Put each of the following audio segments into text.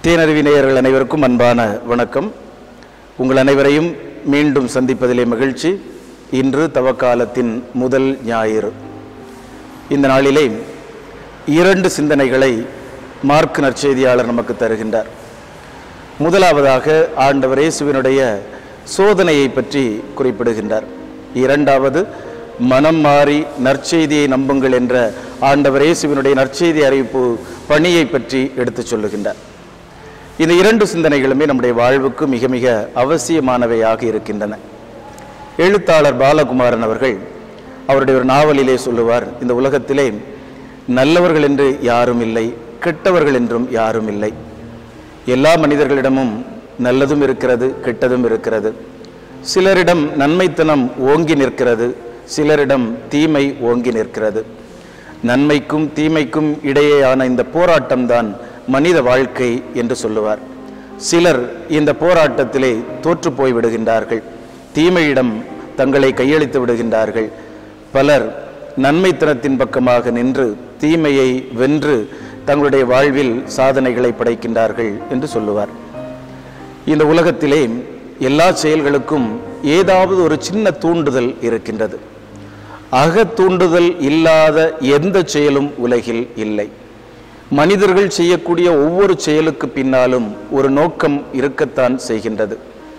தேனறிவி நேயர்கள் அனைவருக்கும் அன்பான வணக்கம் உங்கள் அனைவரையும் மீண்டும் சந்திப்பதிலே மகிழ்ச்சி இன்று தவக்காலத்தின் முதல் ஞாயிறு இந்த நாளிலே இரண்டு சிந்தனைகளை மார்க் நற்செய்தியாளர் நமக்கு தருகின்றார் முதலாவதாக ஆண்டவர் இயேசுவினுடைய சோதனையை பற்றி குறிப்பிடுகின்றார் இரண்டாவது மனம் மாறி நற்செய்தியை நம்புங்கள் என்ற ஆண்டவர் இயேசுவினுடைய நற்செய்தி அறிவிப்பு பணியை பற்றி எடுத்துச் சொல்லுகின்றார் இந்த இரண்டு சிந்தனைகளுமே நம்முடைய வாழ்வுக்கு மிக மிக அவசியமானவையாக இருக்கின்றன எழுத்தாளர் பாலகுமாரன் அவர்கள் அவருடைய ஒரு நாவலிலே சொல்லுவார் இந்த உலகத்திலே நல்லவர்கள் என்று யாரும் இல்லை கெட்டவர்கள் என்றும் யாரும் இல்லை எல்லா மனிதர்களிடமும் நல்லதும் இருக்கிறது கெட்டதும் இருக்கிறது சிலரிடம் நன்மைத்தனம் ஓங்கி நிற்கிறது சிலரிடம் தீமை ஓங்கி நிற்கிறது நன்மைக்கும் தீமைக்கும் இடையேயான இந்த போராட்டம்தான் மனித வாழ்க்கை என்று சொல்லுவார் சிலர் இந்த போராட்டத்திலே தோற்று போய் விடுகின்றார்கள் தீமையிடம் தங்களை கையளித்து விடுகின்றார்கள் பலர் நன்மைத்தனத்தின் பக்கமாக நின்று தீமையை வென்று தங்களுடைய வாழ்வில் சாதனைகளை படைக்கின்றார்கள் என்று சொல்லுவார் இந்த உலகத்திலே எல்லா செயல்களுக்கும் ஏதாவது ஒரு சின்ன தூண்டுதல் இருக்கின்றது அகத்தூண்டுதல் இல்லாத எந்த செயலும் உலகில் இல்லை மனிதர்கள் செய்யக்கூடிய ஒவ்வொரு செயலுக்கு பின்னாலும் ஒரு நோக்கம் இருக்கத்தான் செய்கின்றது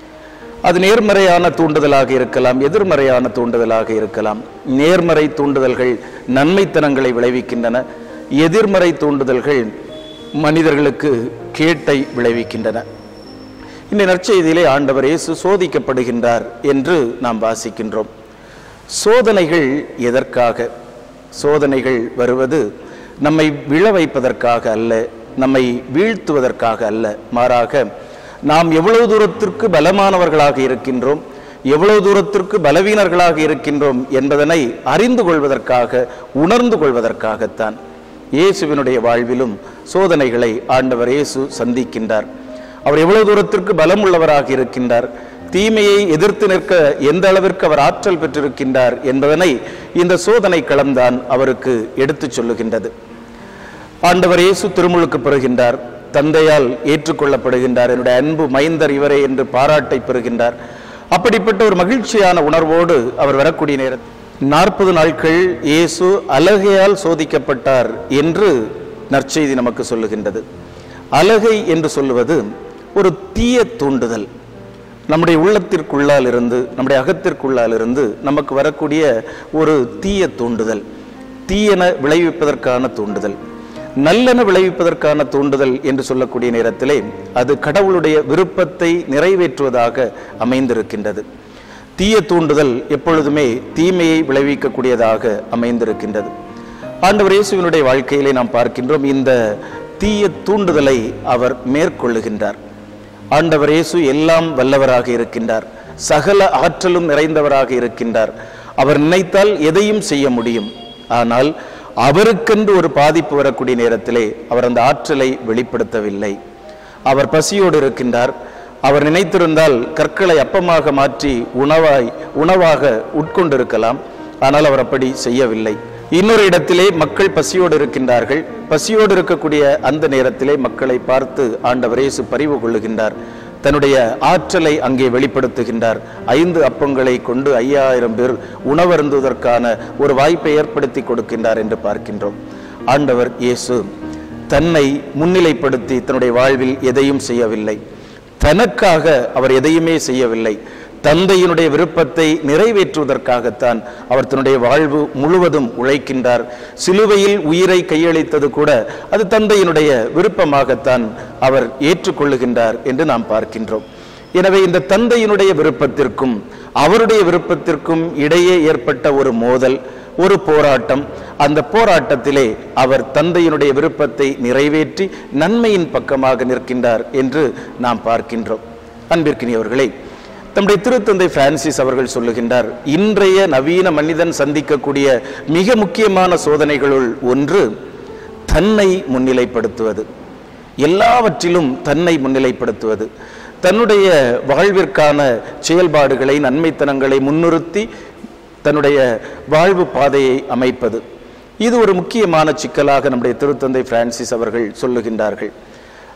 அது நேர்மறையான தூண்டுதலாக இருக்கலாம் எதிர்மறையான தூண்டுதலாக இருக்கலாம் நேர்மறை தூண்டுதல்கள் நன்மைத்தனங்களை விளைவிக்கின்றன எதிர்மறை தூண்டுதல்கள் மனிதர்களுக்கு கேட்டை விளைவிக்கின்றன இந்த நற்செய்தியிலே ஆண்டவர் இயேசு சோதிக்கப்படுகின்றார் என்று நாம் வாசிக்கின்றோம் சோதனைகள் எதற்காக சோதனைகள் வருவது நம்மை விழ வைப்பதற்காக அல்ல நம்மை வீழ்த்துவதற்காக அல்ல மாறாக நாம் எவ்வளவு தூரத்திற்கு பலமானவர்களாக இருக்கின்றோம் எவ்வளவு தூரத்திற்கு பலவீனர்களாக இருக்கின்றோம் என்பதனை அறிந்து கொள்வதற்காக உணர்ந்து கொள்வதற்காகத்தான் இயேசுவினுடைய வாழ்விலும் சோதனைகளை ஆண்டவர் இயேசு சந்திக்கின்றார் அவர் எவ்வளவு தூரத்திற்கு பலம் உள்ளவராக இருக்கின்றார் தீமையை எதிர்த்து நிற்க எந்த அளவிற்கு அவர் ஆற்றல் பெற்றிருக்கின்றார் என்பதனை இந்த சோதனை களம்தான் அவருக்கு எடுத்துச் சொல்லுகின்றது ஆண்டவர் இயேசு திருமுழுக்கு பெறுகின்றார் தந்தையால் ஏற்றுக்கொள்ளப்படுகின்றார் என்னுடைய அன்பு மைந்தர் இவரே என்று பாராட்டை பெறுகின்றார் அப்படிப்பட்ட ஒரு மகிழ்ச்சியான உணர்வோடு அவர் வரக்கூடிய நேரத்தில் நாற்பது நாட்கள் இயேசு அலகையால் சோதிக்கப்பட்டார் என்று நற்செய்தி நமக்கு சொல்லுகின்றது அலகை என்று சொல்லுவது ஒரு தீய தூண்டுதல் நம்முடைய உள்ளத்திற்குள்ளால் இருந்து நம்முடைய அகத்திற்குள்ளால் இருந்து நமக்கு வரக்கூடிய ஒரு தீய தூண்டுதல் தீயன விளைவிப்பதற்கான தூண்டுதல் நல்லென விளைவிப்பதற்கான தூண்டுதல் என்று சொல்லக்கூடிய நேரத்திலே அது கடவுளுடைய விருப்பத்தை நிறைவேற்றுவதாக அமைந்திருக்கின்றது தீய தூண்டுதல் எப்பொழுதுமே தீமையை விளைவிக்கக்கூடியதாக அமைந்திருக்கின்றது ஆண்டவர் இயேசுவினுடைய வாழ்க்கையிலே நாம் பார்க்கின்றோம் இந்த தீய தூண்டுதலை அவர் மேற்கொள்ளுகின்றார் ஆண்டவர் இயேசு எல்லாம் வல்லவராக இருக்கின்றார் சகல ஆற்றலும் நிறைந்தவராக இருக்கின்றார் அவர் நினைத்தால் எதையும் செய்ய முடியும் ஆனால் அவருக்கென்று ஒரு பாதிப்பு வரக்கூடிய நேரத்திலே அவர் அந்த ஆற்றலை வெளிப்படுத்தவில்லை அவர் பசியோடு இருக்கின்றார் அவர் நினைத்திருந்தால் கற்களை அப்பமாக மாற்றி உணவாய் உணவாக உட்கொண்டிருக்கலாம் ஆனால் அவர் அப்படி செய்யவில்லை இன்னொரு இடத்திலே மக்கள் பசியோடு இருக்கின்றார்கள் பசியோடு இருக்கக்கூடிய அந்த நேரத்திலே மக்களை பார்த்து ஆண்டவர் இயேசு பரிவு கொள்ளுகின்றார் தன்னுடைய ஆற்றலை அங்கே வெளிப்படுத்துகின்றார் ஐந்து அப்பங்களை கொண்டு ஐயாயிரம் பேர் உணவருந்துவதற்கான ஒரு வாய்ப்பை ஏற்படுத்தி கொடுக்கின்றார் என்று பார்க்கின்றோம் ஆண்டவர் இயேசு தன்னை முன்னிலைப்படுத்தி தன்னுடைய வாழ்வில் எதையும் செய்யவில்லை தனக்காக அவர் எதையுமே செய்யவில்லை தந்தையினுடைய விருப்பத்தை நிறைவேற்றுவதற்காகத்தான் அவர் தன்னுடைய வாழ்வு முழுவதும் உழைக்கின்றார் சிலுவையில் உயிரை கையளித்தது கூட அது தந்தையினுடைய விருப்பமாகத்தான் அவர் ஏற்றுக்கொள்ளுகின்றார் என்று நாம் பார்க்கின்றோம் எனவே இந்த தந்தையினுடைய விருப்பத்திற்கும் அவருடைய விருப்பத்திற்கும் இடையே ஏற்பட்ட ஒரு மோதல் ஒரு போராட்டம் அந்த போராட்டத்திலே அவர் தந்தையினுடைய விருப்பத்தை நிறைவேற்றி நன்மையின் பக்கமாக நிற்கின்றார் என்று நாம் பார்க்கின்றோம் அன்பிற்கினியவர்களே தம்முடைய திருத்தந்தை பிரான்சிஸ் அவர்கள் சொல்லுகின்றார் இன்றைய நவீன மனிதன் சந்திக்கக்கூடிய மிக முக்கியமான சோதனைகளுள் ஒன்று தன்னை முன்னிலைப்படுத்துவது எல்லாவற்றிலும் தன்னை முன்னிலைப்படுத்துவது தன்னுடைய வாழ்விற்கான செயல்பாடுகளை நன்மைத்தனங்களை முன்னிறுத்தி தன்னுடைய வாழ்வு பாதையை அமைப்பது இது ஒரு முக்கியமான சிக்கலாக நம்முடைய திருத்தந்தை பிரான்சிஸ் அவர்கள் சொல்லுகின்றார்கள்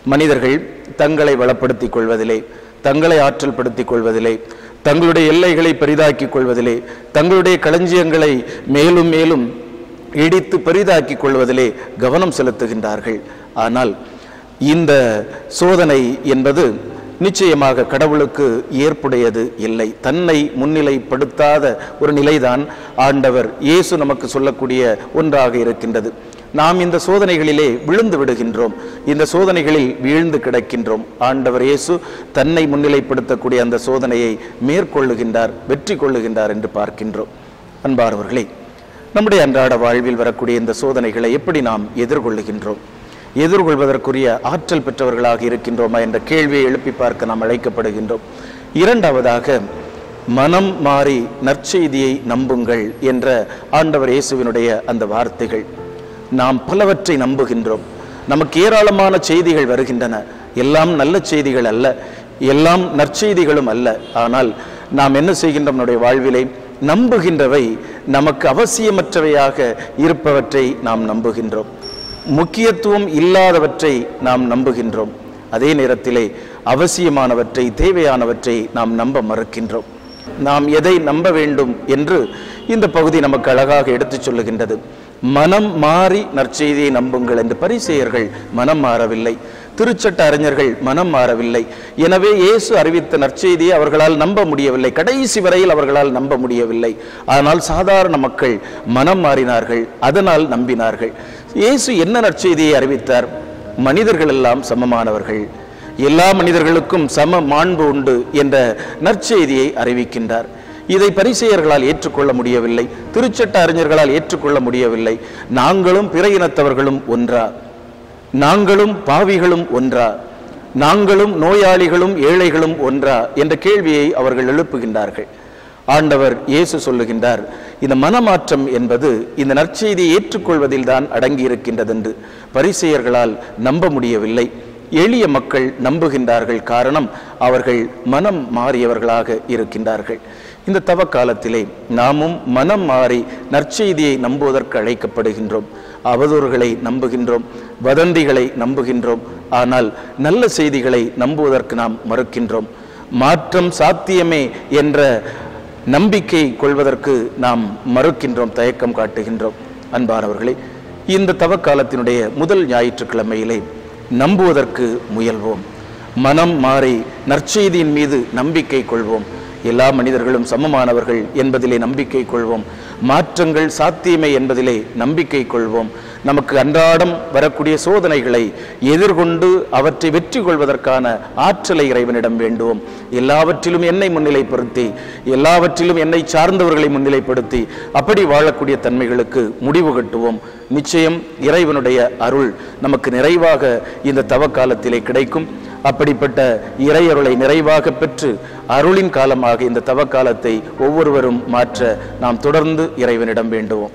மனிதர்கள் தங்களை வளப்படுத்திக் கொள்வதிலே தங்களை ஆற்றல் படுத்திக் கொள்வதிலே தங்களுடைய எல்லைகளை பெரிதாக்கிக் கொள்வதிலே தங்களுடைய களஞ்சியங்களை மேலும் மேலும் இடித்து பெரிதாக்கிக் கொள்வதிலே கவனம் செலுத்துகின்றார்கள் ஆனால் இந்த சோதனை என்பது நிச்சயமாக கடவுளுக்கு ஏற்புடையது இல்லை தன்னை முன்னிலைப்படுத்தாத ஒரு நிலைதான் ஆண்டவர் இயேசு நமக்கு சொல்லக்கூடிய ஒன்றாக இருக்கின்றது நாம் இந்த சோதனைகளிலே விழுந்து விடுகின்றோம் இந்த சோதனைகளில் வீழ்ந்து கிடக்கின்றோம் ஆண்டவர் இயேசு தன்னை முன்னிலைப்படுத்தக்கூடிய அந்த சோதனையை மேற்கொள்ளுகின்றார் வெற்றி கொள்ளுகின்றார் என்று பார்க்கின்றோம் அன்பார்வர்களே நம்முடைய அன்றாட வாழ்வில் வரக்கூடிய இந்த சோதனைகளை எப்படி நாம் எதிர்கொள்ளுகின்றோம் எதிர்கொள்வதற்குரிய ஆற்றல் பெற்றவர்களாக இருக்கின்றோமா என்ற கேள்வியை எழுப்பி பார்க்க நாம் அழைக்கப்படுகின்றோம் இரண்டாவதாக மனம் மாறி நற்செய்தியை நம்புங்கள் என்ற ஆண்டவர் இயேசுவினுடைய அந்த வார்த்தைகள் நாம் பலவற்றை நம்புகின்றோம் நமக்கு ஏராளமான செய்திகள் வருகின்றன எல்லாம் நல்ல செய்திகள் அல்ல எல்லாம் நற்செய்திகளும் அல்ல ஆனால் நாம் என்ன செய்கின்றோம் நம்முடைய வாழ்விலே நம்புகின்றவை நமக்கு அவசியமற்றவையாக இருப்பவற்றை நாம் நம்புகின்றோம் முக்கியத்துவம் இல்லாதவற்றை நாம் நம்புகின்றோம் அதே நேரத்திலே அவசியமானவற்றை தேவையானவற்றை நாம் நம்ப மறுக்கின்றோம் நாம் எதை நம்ப வேண்டும் என்று இந்த பகுதி நமக்கு அழகாக எடுத்துச் சொல்லுகின்றது மனம் மாறி நற்செய்தியை நம்புங்கள் என்று பரிசெயர்கள் மனம் மாறவில்லை திருச்சட்ட அறிஞர்கள் மனம் மாறவில்லை எனவே இயேசு அறிவித்த நற்செய்தியை அவர்களால் நம்ப முடியவில்லை கடைசி வரையில் அவர்களால் நம்ப முடியவில்லை ஆனால் சாதாரண மக்கள் மனம் மாறினார்கள் அதனால் நம்பினார்கள் இயேசு என்ன நற்செய்தியை அறிவித்தார் மனிதர்கள் எல்லாம் சமமானவர்கள் எல்லா மனிதர்களுக்கும் சம மாண்பு உண்டு என்ற நற்செய்தியை அறிவிக்கின்றார் இதை பரிசெயர்களால் ஏற்றுக்கொள்ள முடியவில்லை திருச்சட்ட அறிஞர்களால் ஏற்றுக்கொள்ள முடியவில்லை நாங்களும் பிற இனத்தவர்களும் ஒன்றா நாங்களும் பாவிகளும் ஒன்றா நாங்களும் நோயாளிகளும் ஏழைகளும் ஒன்றா என்ற கேள்வியை அவர்கள் எழுப்புகின்றார்கள் ஆண்டவர் இயேசு சொல்லுகின்றார் இந்த மனமாற்றம் என்பது இந்த நற்செய்தியை ஏற்றுக்கொள்வதில் தான் அடங்கி இருக்கின்றது என்று பரிசெயர்களால் நம்ப முடியவில்லை எளிய மக்கள் நம்புகின்றார்கள் காரணம் அவர்கள் மனம் மாறியவர்களாக இருக்கின்றார்கள் இந்த தவ காலத்திலே நாமும் மனம் மாறி நற்செய்தியை நம்புவதற்கு அழைக்கப்படுகின்றோம் அவதூறுகளை நம்புகின்றோம் வதந்திகளை நம்புகின்றோம் ஆனால் நல்ல செய்திகளை நம்புவதற்கு நாம் மறுக்கின்றோம் மாற்றம் சாத்தியமே என்ற நம்பிக்கை கொள்வதற்கு நாம் மறுக்கின்றோம் தயக்கம் காட்டுகின்றோம் அன்பானவர்களே இந்த தவக்காலத்தினுடைய முதல் ஞாயிற்றுக்கிழமையிலே நம்புவதற்கு முயல்வோம் மனம் மாறி நற்செய்தியின் மீது நம்பிக்கை கொள்வோம் எல்லா மனிதர்களும் சமமானவர்கள் என்பதிலே நம்பிக்கை கொள்வோம் மாற்றங்கள் சாத்தியமே என்பதிலே நம்பிக்கை கொள்வோம் நமக்கு அன்றாடம் வரக்கூடிய சோதனைகளை எதிர்கொண்டு அவற்றை வெற்றி கொள்வதற்கான ஆற்றலை இறைவனிடம் வேண்டுவோம் எல்லாவற்றிலும் என்னை முன்னிலைப்படுத்தி எல்லாவற்றிலும் என்னை சார்ந்தவர்களை முன்னிலைப்படுத்தி அப்படி வாழக்கூடிய தன்மைகளுக்கு முடிவு கட்டுவோம் நிச்சயம் இறைவனுடைய அருள் நமக்கு நிறைவாக இந்த தவக்காலத்திலே கிடைக்கும் அப்படிப்பட்ட இறையருளை நிறைவாக பெற்று அருளின் காலமாக இந்த தவக்காலத்தை ஒவ்வொருவரும் மாற்ற நாம் தொடர்ந்து இறைவனிடம் வேண்டுவோம்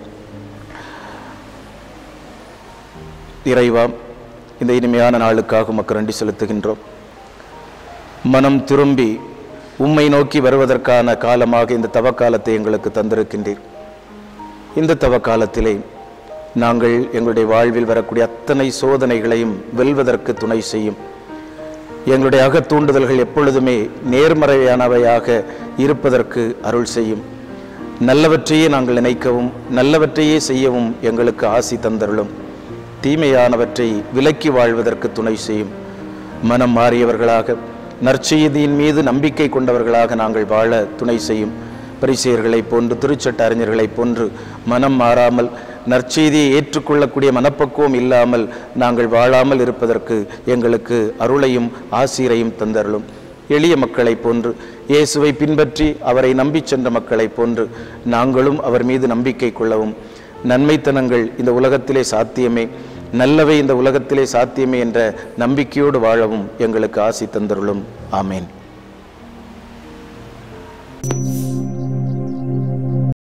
இறைவா இந்த இனிமையான நாளுக்காக உமக்கு நன்றி செலுத்துகின்றோம் மனம் திரும்பி உம்மை நோக்கி வருவதற்கான காலமாக இந்த தவக்காலத்தை எங்களுக்கு தந்திருக்கின்றீர் இந்த தவக்காலத்திலே நாங்கள் எங்களுடைய வாழ்வில் வரக்கூடிய அத்தனை சோதனைகளையும் வெல்வதற்கு துணை செய்யும் எங்களுடைய அகத்தூண்டுதல்கள் எப்பொழுதுமே நேர்மறையானவையாக இருப்பதற்கு அருள் செய்யும் நல்லவற்றையே நாங்கள் நினைக்கவும் நல்லவற்றையே செய்யவும் எங்களுக்கு ஆசி தந்தருளும் தீமையானவற்றை விலக்கி வாழ்வதற்கு துணை செய்யும் மனம் மாறியவர்களாக நற்செய்தியின் மீது நம்பிக்கை கொண்டவர்களாக நாங்கள் வாழ துணை செய்யும் பரிசெயர்களைப் போன்று திருச்சட்ட அறிஞர்களைப் போன்று மனம் மாறாமல் நற்செய்தியை ஏற்றுக்கொள்ளக்கூடிய மனப்பக்குவம் இல்லாமல் நாங்கள் வாழாமல் இருப்பதற்கு எங்களுக்கு அருளையும் ஆசீரையும் தந்தருளும் எளிய மக்களைப் போன்று இயேசுவை பின்பற்றி அவரை நம்பிச் சென்ற மக்களைப் போன்று நாங்களும் அவர் மீது நம்பிக்கை கொள்ளவும் நன்மைத்தனங்கள் இந்த உலகத்திலே சாத்தியமே நல்லவை இந்த உலகத்திலே சாத்தியமே என்ற நம்பிக்கையோடு வாழவும் எங்களுக்கு ஆசி தந்தருளும் ஆமேன்